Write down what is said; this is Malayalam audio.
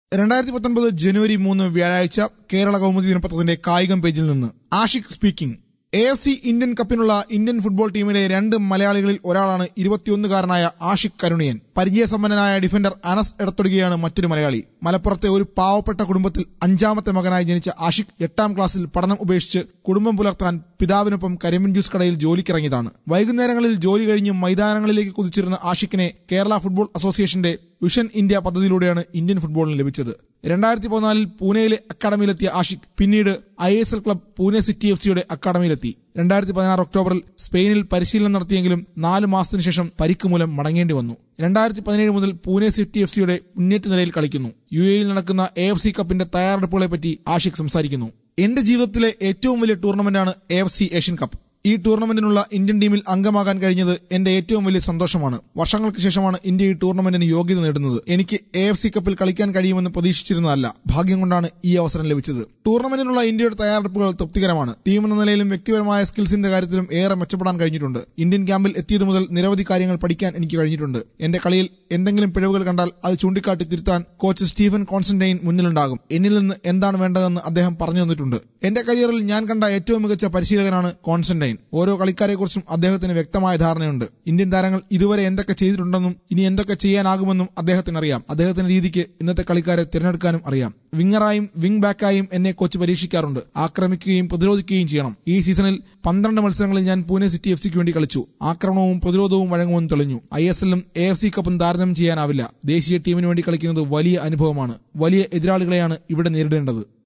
രണ്ടായിരത്തി പത്തൊൻപത് ജനുവരി മൂന്ന് വ്യാഴാഴ്ച കേരള കൗമുദി ദിനപത്രത്തിന്റെ കായികം പേജിൽ നിന്ന് Ashiq speaking A F C Indian കപ്പിനുള്ള ഇന്ത്യൻ ഫുട്ബോൾ ടീമിലെ രണ്ട് മലയാളികളിൽ ഒരാളാണ് ഇരുപത്തിയൊന്നുകാരനായ ആഷിഖ് കരുണിയൻ പരിചയസമ്പന്നനായ ഡിഫൻഡർ അനസ് എടത്തൊടുകയാണ് മറ്റൊരു മലയാളി മലപ്പുറത്തെ ഒരു പാവപ്പെട്ട കുടുംബത്തിൽ അഞ്ചാമത്തെ മകനായി ജനിച്ച ആഷിഖ് എട്ടാം ക്ലാസ്സിൽ പഠനം ഉപേക്ഷിച്ച് കുടുംബം പുലർത്താൻ പിതാവിനൊപ്പം കരിമ്പിൻ ജ്യൂസ് കടയിൽ ജോലിക്കിറങ്ങിയതാണ് വൈകുന്നേരങ്ങളിൽ ജോലി കഴിഞ്ഞ് മൈതാനങ്ങളിലേക്ക് കുതിച്ചിരുന്ന ആഷിഖിനെ കേരള ഫുട്ബോൾ അസോസിയേഷന്റെ വിഷൻ ഇന്ത്യ പദ്ധതിയിലൂടെയാണ് ഇന്ത്യൻ ഫുട്ബോളിന് ലഭിച്ചത് രണ്ടായിരത്തി പതിനാലിൽ പൂനെയിലെ അക്കാഡമിയിലെത്തിയ ആഷിഖ് പിന്നീട് I S L club Pune city F സിയുടെ അക്കാഡമിയിലെത്തി രണ്ടായിരത്തി പതിനാറ് ഒക്ടോബറിൽ സ്പെയിനിൽ പരിശീലനം നടത്തിയെങ്കിലും നാല് മാസത്തിനു ശേഷം പരിക്ക് മൂലം മടങ്ങേണ്ടി വന്നു രണ്ടായിരത്തി പതിനേഴ് മുതൽ പൂനെ സിറ്റി എഫ് സിയുടെ മുന്നേറ്റ നിലയിൽ കളിക്കുന്നു യു എയിൽ നടക്കുന്ന എ എഫ് സി കപ്പിന്റെ തയ്യാറെടുപ്പുകളെപ്പറ്റി ആഷിഖ് സംസാരിക്കുന്നു എന്റെ ജീവിതത്തിലെ ഏറ്റവും വലിയ ടൂർണമെന്റാണ് A F C Asian cup ഈ ടൂർണമെന്റിനുള്ള ഇന്ത്യൻ ടീമിൽ അംഗമാകാൻ കഴിഞ്ഞത് എന്റെ ഏറ്റവും വലിയ സന്തോഷമാണ് വർഷങ്ങൾക്ക് ശേഷമാണ് ഇന്ത്യ ഈ ടൂർണമെന്റിന് യോഗ്യത നേടുന്നത് എനിക്ക് എ എഫ് സി കപ്പിൽ കളിക്കാൻ കഴിയുമെന്ന് പ്രതീക്ഷിച്ചിരുന്നതല്ല ഭാഗ്യം കൊണ്ടാണ് ഈ അവസരം ലഭിച്ചത് ടൂർണമെന്റിനുള്ള ഇന്ത്യയുടെ തയ്യാറെടുപ്പുകൾ തൃപ്തികരമാണ് ടീം എന്ന നിലയിലും വ്യക്തിപരമായ സ്കിൽസിന്റെ കാര്യത്തിലും ഏറെ മെച്ചപ്പെടാൻ കഴിഞ്ഞിട്ടുണ്ട് ഇന്ത്യൻ ക്യാമ്പിൽ എത്തിയത് മുതൽ നിരവധി കാര്യങ്ങൾ പഠിക്കാൻ എനിക്ക് കഴിഞ്ഞിട്ടുണ്ട് എന്റെ കളിയിൽ എന്തെങ്കിലും പിഴവുകൾ കണ്ടാൽ അത് ചൂണ്ടിക്കാട്ടി തിരുത്താൻ കോച്ച് സ്റ്റീഫൻ കോൺസ്റ്റന്റൈൻ മുന്നിലുണ്ടാകും എന്നിൽ നിന്ന് എന്താണ് വേണ്ടതെന്ന് അദ്ദേഹം പറഞ്ഞു തന്നിട്ടുണ്ട് എന്റെ കരിയറിൽ ഞാൻ കണ്ട ഏറ്റവും മികച്ച പരിശീലകനാണ് കോൺസ്റ്റന്റൈൻ ഓരോ കളിക്കാരെക്കുറിച്ചും അദ്ദേഹത്തിന് വ്യക്തമായ ധാരണയുണ്ട് ഇന്ത്യൻ താരങ്ങൾ ഇതുവരെ എന്തൊക്കെ ചെയ്തിട്ടുണ്ടെന്നും ഇനി എന്തൊക്കെ ചെയ്യാനാകുമെന്നും അദ്ദേഹത്തിന് അറിയാം അദ്ദേഹത്തിന്റെ രീതിക്ക് ഇന്നത്തെ കളിക്കാരെ തിരഞ്ഞെടുക്കാനും അറിയാം വിങ്ങറായും വിങ് ബാക്കായും എന്നെ കോച്ച് പരീക്ഷിക്കാറുണ്ട് ആക്രമിക്കുകയും പ്രതിരോധിക്കുകയും ചെയ്യണം ഈ സീസണിൽ പന്ത്രണ്ട് മത്സരങ്ങളിൽ ഞാൻ പൂനെ സിറ്റി എഫ് സിക്ക് വേണ്ടി കളിച്ചു ആക്രമണവും പ്രതിരോധവും വഴങ്ങുമെന്ന് തെളിഞ്ഞു ഐ എസ് എല്ലും എ എഫ് സി കപ്പും താരതമ്യം ചെയ്യാനാവില്ല ദേശീയ ടീമിന് വേണ്ടി കളിക്കുന്നത് വലിയ അനുഭവമാണ് വലിയ എതിരാളികളെയാണ് ഇവിടെ നേരിടേണ്ടത്